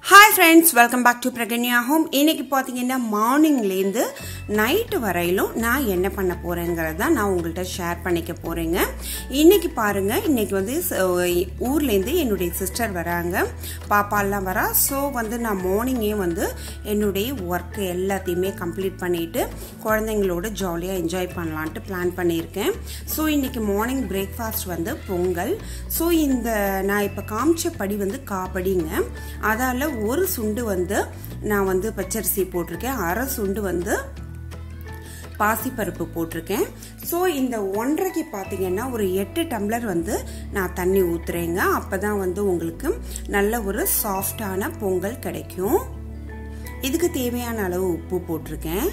hi friends welcome back to Pragnya home இன்னைக்கு பார்த்தீங்கன்னா மார்னிங்லேருந்து night வரையிலும் நான் என்ன பண்ண போகிறேங்கிறத தான் நான் உங்கள்கிட்ட ஷேர் பண்ணிக்க போகிறேங்க இன்னைக்கு பாருங்க இன்னைக்கு வந்து ச- ஊர்லேருந்து என்னுடைய சிஸ்டர் வராங்க பாப்பாலாம் வரா ஸோ வந்து நான் மார்னிங்கே வந்து என்னுடைய ஒர்க் எல்லாத்தையுமே கம்ப்ளீட் பண்ணிட்டு குழந்தைங்களோட ஜாலியாக என்ஜாய் பண்ணலான்ட்டு பிளான் பண்ணியிருக்கேன் ஸோ இன்னைக்கு மார்னிங் பிரேக்ஃபாஸ்ட் வந்து பொங்கல் ஸோ இந்த நான் இப்போ காமிச்ச படி வந்து காப்படிங்க அதால் ஒரு சுண்டு வந்து நான் வந்து பச்சரிசி போட்டிருக்கேன் அரை சுண்டு வந்து பாசிப்பருப்பு போட்டிருக்கேன் ஸோ இந்த ஒன்றரைக்கு பார்த்தீங்கன்னா ஒரு எட்டு டம்ளர் வந்து நான் தண்ணி ஊற்றுறேங்க அப்போ தான் வந்து உங்களுக்கு நல்ல ஒரு சாஃப்டான பொங்கல் கிடைக்கும் இதுக்கு தேவையான அளவு உப்பு போட்டிருக்கேன்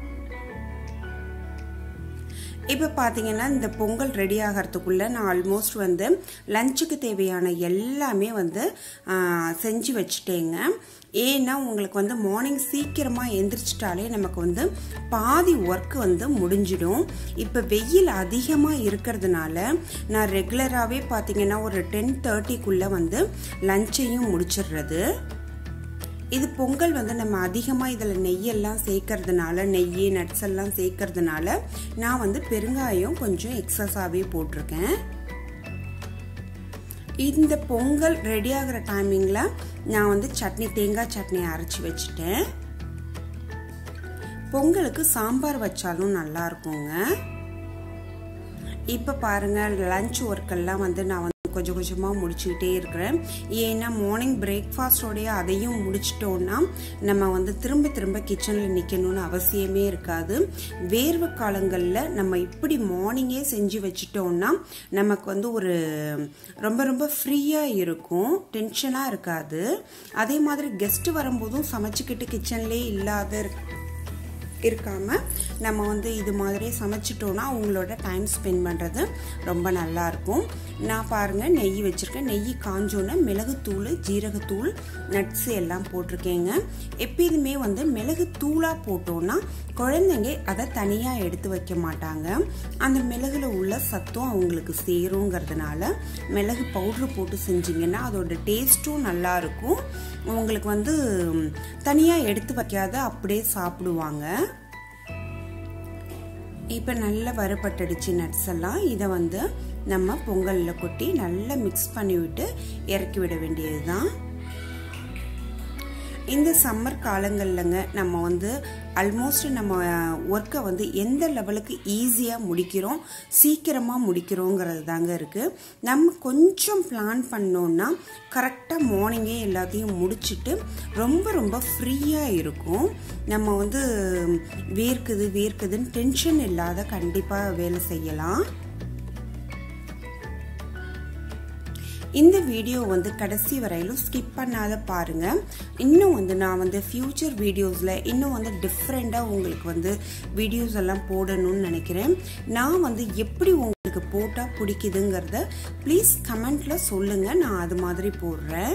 இப்போ பார்த்தீங்கன்னா இந்த பொங்கல் ரெடி ஆகிறதுக்குள்ளே நான் ஆல்மோஸ்ட் வந்து லஞ்சுக்கு தேவையான எல்லாமே வந்து ஆ, செஞ்சு வச்சுட்டேங்க ஏன்னா உங்களுக்கு வந்து மார்னிங் சீக்கிரமாக எந்திரிச்சிட்டாலே நமக்கு வந்து பாதி ஒர்க் வந்து முடிஞ்சிடும் இப்போ வெயில் அதிகமாக இருக்கிறதுனால நான் ரெகுலராகவே பார்த்தீங்கன்னா ஒரு டென் தேர்ட்டிக்குள்ளே வந்து லஞ்சையும் முடிச்சிடுறது இது பொங்கல் வந்து நம்ம அதிகமாக இதில் நெய்யெல்லாம் சேர்க்கறதுனால நெய் நட்ஸ் எல்லாம் சேர்க்கறதுனால நான் வந்து பெருங்காயம் கொஞ்சம் எக்ஸஸாகவே போட்டிருக்கேன் இந்த பொங்கல் ரெடி ஆகிற டைமிங்கில் நான் வந்து சட்னி தேங்காய் சட்னி அரைச்சி வச்சுட்டேன் பொங்கலுக்கு சாம்பார் வச்சாலும் நல்லா இருக்குங்க இப்போ பாருங்க லஞ்ச் ஒர்க்கெல்லாம் வந்து நான் வந்து கொஞ்சம் கொஞ்சமாக முடிச்சுக்கிட்டே இருக்கிறேன் ஏன்னா மார்னிங் பிரேக்ஃபாஸ்டோடைய அதையும் முடிச்சிட்டோன்னா நம்ம வந்து திரும்ப திரும்ப கிச்சனில் நிற்கணும்னு அவசியமே இருக்காது வேர்வை காலங்களில் நம்ம இப்படி மார்னிங்கே செஞ்சு வச்சிட்டோம்னா நமக்கு வந்து ஒரு ரொம்ப ரொம்ப ஃப்ரீயாக இருக்கும் டென்ஷனாக இருக்காது அதே மாதிரி கெஸ்ட் வரும்போதும் சமைச்சிக்கிட்டு கிச்சன்லேயே இல்லாத இருக்கு இருக்காம நம்ம வந்து இது மாதிரி சமைச்சிட்டோன்னா அவங்களோட டைம் ஸ்பெண்ட் பண்ணுறது ரொம்ப நல்லா இருக்கும் நான் பாருங்க நெய் வச்சிருக்கேன் நெய் காஞ்சோன்னே மிளகுத்தூள் ஜீரகத்தூள் நட்ஸ் எல்லாம் போட்டிருக்கேங்க எப்பயுமே வந்து மிளகு தூளாக போட்டோன்னா குழந்தைங்க அதை தனியாக எடுத்து வைக்க மாட்டாங்க அந்த மிளகுல உள்ள சத்தும் அவங்களுக்கு சேருங்கிறதுனால மிளகு பவுட்ரு போட்டு செஞ்சிங்கன்னா அதோட டேஸ்ட்டும் நல்லா இருக்கும் உங்களுக்கு வந்து தனியாக எடுத்து வைக்காத அப்படியே சாப்பிடுவாங்க இப்போ நல்லா வறுபட்டுடுச்சு நட்ஸ் எல்லாம் இதை வந்து நம்ம பொங்கலில் கொட்டி நல்லா மிக்ஸ் பண்ணி விட்டு இறக்கி விட வேண்டியது தான் இந்த சம்மர் காலங்கள்லங்க நம்ம வந்து ஆல்மோஸ்ட் நம்ம ஒர்க்கை வந்து எந்த லெவலுக்கு ஈஸியாக முடிக்கிறோம் சீக்கிரமாக முடிக்கிறோங்கிறது தாங்க இருக்குது நம்ம கொஞ்சம் பிளான் பண்ணோன்னா கரெக்டாக மார்னிங்கே எல்லாத்தையும் முடிச்சுட்டு ரொம்ப ரொம்ப ஃப்ரீயாக இருக்கும் நம்ம வந்து வேர்க்குது வேர்க்குதுன்னு டென்ஷன் இல்லாத கண்டிப்பாக வேலை செய்யலாம் இந்த வீடியோ வந்து கடைசி வரையிலும் ஸ்கிப் பண்ணாத பாருங்க இன்னும் வந்து நான் வந்து ஃபியூச்சர் வீடியோஸில் இன்னும் வந்து டிஃப்ரெண்ட்டாக உங்களுக்கு வந்து வீடியோஸ் எல்லாம் போடணும்னு நினைக்கிறேன் நான் வந்து எப்படி உங்களுக்கு போட்டால் பிடிக்குதுங்கிறத ப்ளீஸ் கமெண்ட்டில் சொல்லுங்கள் நான் அது மாதிரி போடுறேன்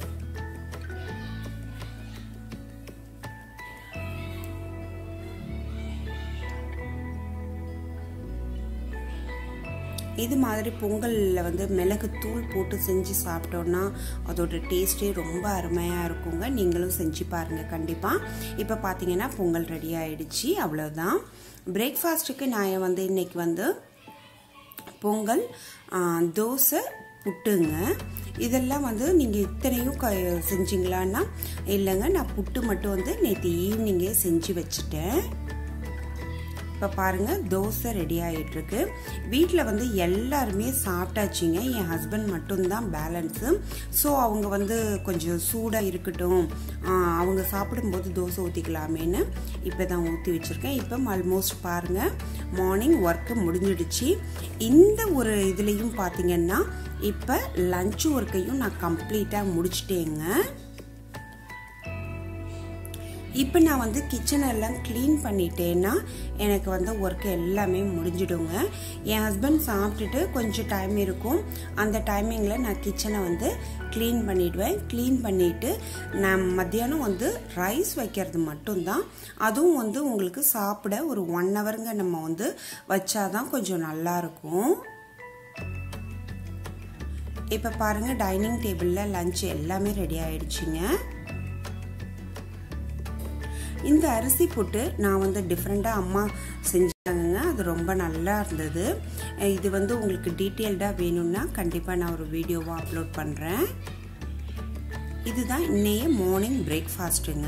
இது மாதிரி பொங்கலில் வந்து மிளகு தூள் போட்டு செஞ்சு சாப்பிட்டோன்னா அதோட டேஸ்ட்டே ரொம்ப அருமையாக இருக்குங்க நீங்களும் செஞ்சு பாருங்கள் கண்டிப்பாக இப்போ பார்த்தீங்கன்னா பொங்கல் ரெடி ஆயிடுச்சு அவ்வளோதான் பிரேக்ஃபாஸ்ட்டுக்கு நான் வந்து இன்னைக்கு வந்து பொங்கல் ஆ, தோசை புட்டுங்க இதெல்லாம் வந்து நீங்கள் இத்தனையும் க செஞ்சீங்களான்னா இல்லைங்க நான் புட்டு மட்டும் வந்து நேற்று ஈவினிங்கே செஞ்சு வச்சுட்டேன் இப்போ பாருங்கள் தோசை ரெடி ஆகிட்டுருக்கு வீட்டில் வந்து எல்லாருமே சாப்பிட்டாச்சுங்க என் ஹஸ்பண்ட் மட்டும்தான் பேலன்ஸு ஸோ அவங்க வந்து கொஞ்சம் சூடாக இருக்கட்டும் ஆஹ், அவங்க சாப்பிடும்போது தோசை ஊற்றிக்கலாமேன்னு இப்போ தான் ஊற்றி வச்சுருக்கேன் இப்போ ஆல்மோஸ்ட் பாருங்கள் மார்னிங் ஒர்க்கு முடிஞ்சிடுச்சு இந்த ஒரு இதுலேயும் பார்த்தீங்கன்னா இப்போ லஞ்ச் ஒர்க்கையும் நான் கம்ப்ளீட்டாக முடிச்சிட்டேங்க இப்போ நான் வந்து கிச்சன் எல்லாம் க்ளீன் பண்ணிட்டேன்னா எனக்கு வந்து ஒர்க் எல்லாமே முடிஞ்சிடுங்க என் ஹஸ்பண்ட் சாப்பிட்டுட்டு கொஞ்சம் டைம் இருக்கும் அந்த டைமிங்கில் நான் கிச்சனை வந்து க்ளீன் பண்ணிடுவேன் க்ளீன் பண்ணிவிட்டு நான் மத்தியானம் வந்து ரைஸ் வைக்கிறது மட்டும்தான் அதுவும் வந்து உங்களுக்கு சாப்பிட ஒரு ஒன் ஹவருங்க நம்ம வந்து வச்சாதான் கொஞ்சம் நல்லாயிருக்கும் இப்போ பாருங்கள் டைனிங் டேபிளில் லஞ்ச் எல்லாமே ரெடி ஆயிடுச்சுங்க இந்த அரிசி புட்டு நான் வந்து டிஃப்ரெண்ட்டாக அம்மா செஞ்சாங்க அது ரொம்ப நல்லா இருந்தது இது வந்து உங்களுக்கு டீட்டெயில்டாக வேணும்னா கண்டிப்பாக நான் ஒரு வீடியோவாக அப்லோட் பண்ணுறேன் இதுதான் இன்னைய மார்னிங் பிரேக்ஃபாஸ்ட்டுங்க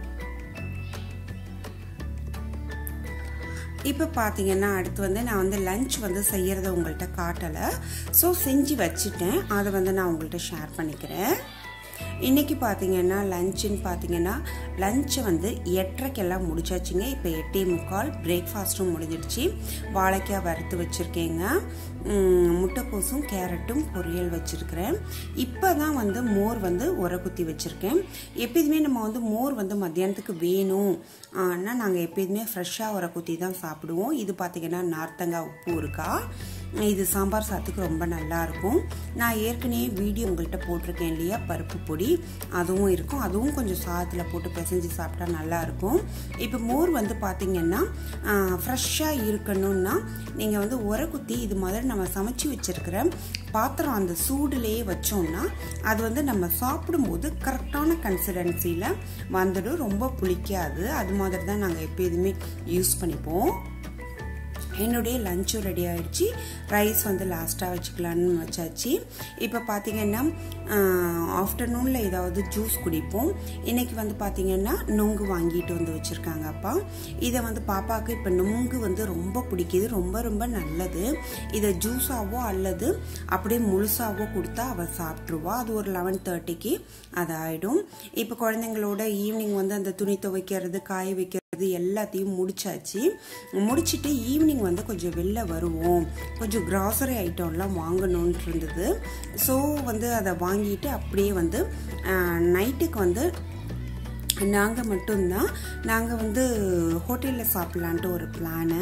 இப்போ பார்த்தீங்கன்னா அடுத்து வந்து நான் வந்து லஞ்ச் வந்து செய்கிறத உங்கள்கிட்ட காட்டலை ஸோ செஞ்சு வச்சுட்டேன் அதை வந்து நான் உங்கள்கிட்ட ஷேர் பண்ணிக்கிறேன் இன்றைக்கி பார்த்தீங்கன்னா லஞ்சுன்னு பார்த்தீங்கன்னா லஞ்சை வந்து எட்டரைக்கெல்லாம் முடிச்சாச்சுங்க இப்போ எட்டே முக்கால் பிரேக்ஃபாஸ்ட்டும் முடிஞ்சிடுச்சு வாழைக்காய் வறுத்து வச்சுருக்கேங்க முட்டைக்கோசும் கேரட்டும் பொரியல் வச்சுருக்கிறேன் இப்போ தான் வந்து மோர் வந்து உர குத்தி வச்சுருக்கேன் எப்போதுமே நம்ம வந்து மோர் வந்து மத்தியானத்துக்கு வேணும் ஆனால் நாங்கள் எப்போதுமே ஃப்ரெஷ்ஷாக உர குத்தி தான் சாப்பிடுவோம் இது பார்த்திங்கன்னா நார்த்தங்காய் உப்பு இருக்கா இது சாம்பார் சாத்துக்கு ரொம்ப நல்லாயிருக்கும் நான் ஏற்கனவே வீடியோ உங்கள்கிட்ட போட்டிருக்கேன் இல்லையா பருப்பு பொடி அதுவும் இருக்கும் அதுவும் கொஞ்சம் சாதத்தில் போட்டு பிசைஞ்சு சாப்பிட்டா நல்லாயிருக்கும் இப்போ மோர் வந்து பார்த்திங்கன்னா ஃப்ரெஷ்ஷாக இருக்கணும்னா நீங்கள் வந்து உர குத்தி இது மாதிரி நம்ம சமைச்சு வச்சுருக்கிற பாத்திரம் அந்த சூடுலேயே வச்சோம்னா அது வந்து நம்ம சாப்பிடும்போது கரெக்டான கன்சிடென்சியில் வந்துடும் ரொம்ப புளிக்காது அது மாதிரி தான் நாங்கள் எப்போதுமே யூஸ் பண்ணிப்போம் என்னுடைய லஞ்சும் ரெடி ஆகிடுச்சு ரைஸ் வந்து லாஸ்ட்டாக வச்சுக்கலான்னு வச்சாச்சு இப்போ பார்த்தீங்கன்னா ஆஃப்டர்நூனில் ஏதாவது ஜூஸ் குடிப்போம் இன்றைக்கி வந்து பார்த்திங்கன்னா நொங்கு வாங்கிட்டு வந்து வச்சுருக்காங்க அப்பா இதை வந்து பாப்பாவுக்கு இப்போ நொங்கு வந்து ரொம்ப பிடிக்குது ரொம்ப ரொம்ப நல்லது இதை ஜூஸாவோ அல்லது அப்படியே முழுசாவோ கொடுத்தா அவள் சாப்பிட்ருவா அது ஒரு லெவன் தேர்ட்டிக்கு அது ஆகிடும் இப்போ குழந்தைங்களோட ஈவினிங் வந்து அந்த துணி துவைக்கிறது காய வைக்கிறது இது எல்லாத்தையும் முடிச்சாச்சு முடிச்சுட்டு ஈவினிங் வந்து கொஞ்சம் வெளில வருவோம் கொஞ்சம் கிராசரி ஐட்டம்லாம் வாங்கணுன்ட்டு இருந்தது ஸோ வந்து அதை வாங்கிட்டு அப்படியே வந்து நைட்டுக்கு வந்து நாங்கள் மட்டும்தான் நாங்கள் வந்து ஹோட்டலில் சாப்பிட்லான்ட்டு ஒரு பிளானு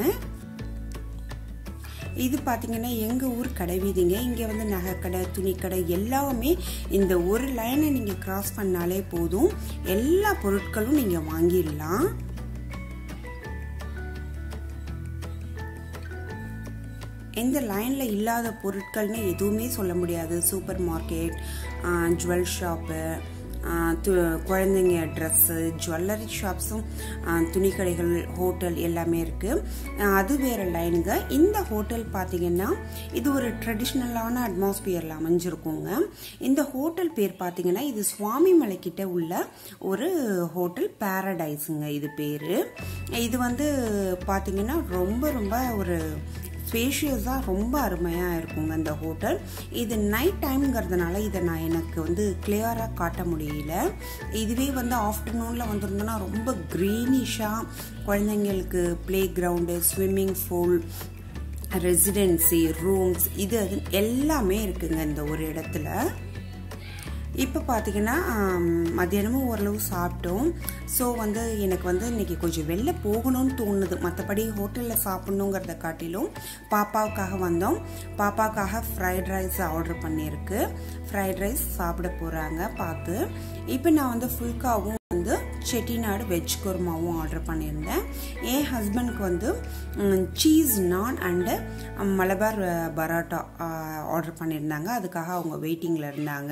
இது பார்த்தீங்கன்னா எங்கள் ஊர் கடை வீதிங்க இங்கே வந்து நகைக்கடை துணிக்கடை எல்லாமே இந்த ஒரு லைனை நீங்கள் கிராஸ் பண்ணாலே போதும் எல்லா பொருட்களும் நீங்கள் வாங்கிடலாம் இந்த லைனில் இல்லாத பொருட்கள்னு எதுவுமே சொல்ல முடியாது சூப்பர் மார்க்கெட் ஜுவல் ஷாப்பு குழந்தைங்க ட்ரெஸ்ஸு ஜுவல்லரி ஷாப்ஸும் துணிக்கடைகள் ஹோட்டல் எல்லாமே இருக்குது அது வேறு லைனுங்க இந்த ஹோட்டல் பார்த்தீங்கன்னா இது ஒரு ட்ரெடிஷ்னலான அட்மாஸ்பியரில் அமைஞ்சிருக்குங்க இந்த ஹோட்டல் பேர் பார்த்தீங்கன்னா இது சுவாமி மலைக்கிட்ட உள்ள ஒரு ஹோட்டல் பேரடைஸுங்க இது பேர் இது வந்து பார்த்தீங்கன்னா ரொம்ப ரொம்ப ஒரு ஸ்பேஷியஸாக ரொம்ப அருமையாக இருக்குங்க இந்த ஹோட்டல் இது நைட் டைம்ங்கிறதுனால இதை நான் எனக்கு வந்து கிளியராக காட்ட முடியல இதுவே வந்து ஆஃப்டர்நூனில் வந்திருந்தோன்னா ரொம்ப க்ரீனிஷாக குழந்தைங்களுக்கு play ground swimming pool residency rooms இது அது எல்லாமே இருக்குங்க இந்த ஒரு இடத்துல இப்போ பார்த்தீங்கன்னா மத்தியானமும் ஓரளவு சாப்பிட்டோம் ஸோ வந்து எனக்கு வந்து இன்றைக்கி கொஞ்சம் வெளில போகணும்னு தோணுது மற்றபடி ஹோட்டலில் சாப்பிட்ணுங்கிறத காட்டிலும் பாப்பாவுக்காக வந்தோம் பாப்பாவுக்காக ஃப்ரைட் ரைஸ் ஆர்டர் பண்ணியிருக்கு ஃப்ரைட் ரைஸ் சாப்பிட போகிறாங்க பார்த்து இப்போ நான் வந்து ஃபுல்காவும் வந்து செட்டிநாடு வெஜ் குருமாவும் ஆர்டர் பண்ணியிருந்தேன் என் ஹஸ்பண்ட்க்கு வந்து சீஸ் நான் அண்டு மலபார் பரோட்டா ஆர்டர் பண்ணியிருந்தாங்க அதுக்காக அவங்க வெயிட்டிங்கில் இருந்தாங்க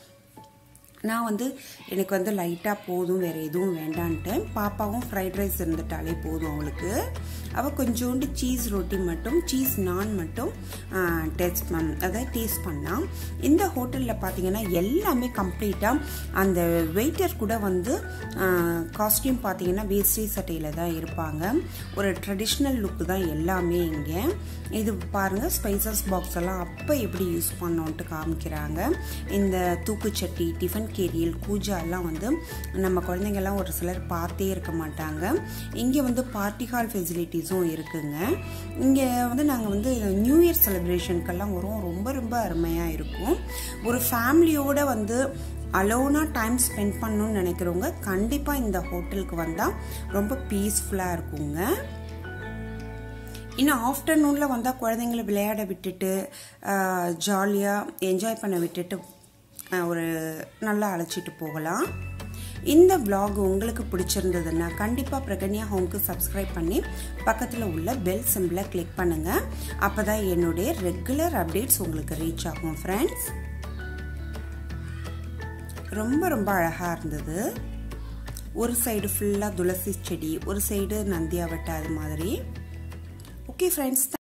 நான் வந்து எனக்கு வந்து லைட்டாக போதும் வேறு எதுவும் வேண்டான்ட்டு பாப்பாவும் ஃப்ரைட் ரைஸ் இருந்துட்டாலே போதும் அவளுக்கு அவள் கொஞ்சோண்டு சீஸ் ரொட்டி மட்டும் சீஸ் நான் மட்டும் டேஸ்ட் பண் அதாவது டேஸ்ட் பண்ணால் இந்த ஹோட்டலில் பார்த்தீங்கன்னா எல்லாமே கம்ப்ளீட்டாக அந்த வெயிட்டர் கூட வந்து காஸ்டியூம் பார்த்தீங்கன்னா வேஷ்டி சட்டையில் தான் இருப்பாங்க ஒரு ட்ரெடிஷ்னல் லுக்கு தான் எல்லாமே இங்கே இது பாருங்கள் ஸ்பைசஸ் பாக்ஸ் எல்லாம் அப்போ எப்படி யூஸ் பண்ணோன்ட்டு காமிக்கிறாங்க இந்த தூக்குச்சட்டி டிஃபன் கேரியல் கூஜா எல்லாம் வந்து நம்ம குழந்தைங்கள்லாம் ஒரு சிலர் பார்த்தே இருக்க மாட்டாங்க இங்கே வந்து பார்ட்டி ஹால் ஃபெசிலிட்டிஸும் இருக்குங்க இங்கே வந்து நாங்கள் வந்து நியூ இயர் செலிப்ரேஷனுக்கெல்லாம் வரும் ரொம்ப ரொம்ப அருமையாக இருக்கும் ஒரு ஃபேமிலியோட வந்து அலோனாக டைம் ஸ்பெண்ட் பண்ணணும்னு நினைக்கிறவங்க கண்டிப்பாக இந்த ஹோட்டலுக்கு வந்தால் ரொம்ப பீஸ்ஃபுல்லாக இருக்குங்க இன்னும் ஆஃப்டர்நூனில் வந்தால் குழந்தைங்கள விளையாட விட்டுட்டு ஜாலியாக என்ஜாய் பண்ண விட்டுட்டு ஒரு நல்லா அழைச்சிட்டு போகலாம் இந்த vlog உங்களுக்கு பிடிச்சிருந்ததுன்னா கண்டிப்பாக பிரகன்யா ஹோம்க்கு சப்ஸ்கிரைப் பண்ணி பக்கத்தில் உள்ள பெல் சிம்பிளை கிளிக் பண்ணுங்கள் அப்போ தான் என்னுடைய ரெகுலர் அப்டேட்ஸ் உங்களுக்கு ரீச் ஆகும் ஃப்ரெண்ட்ஸ் ரொம்ப ரொம்ப அழகாக இருந்தது ஒரு சைடு ஃபுல்லாக துளசி செடி ஒரு சைடு நந்தியாவட்டை அது மாதிரி ஓகே ஃப்ரெண்ட்ஸ்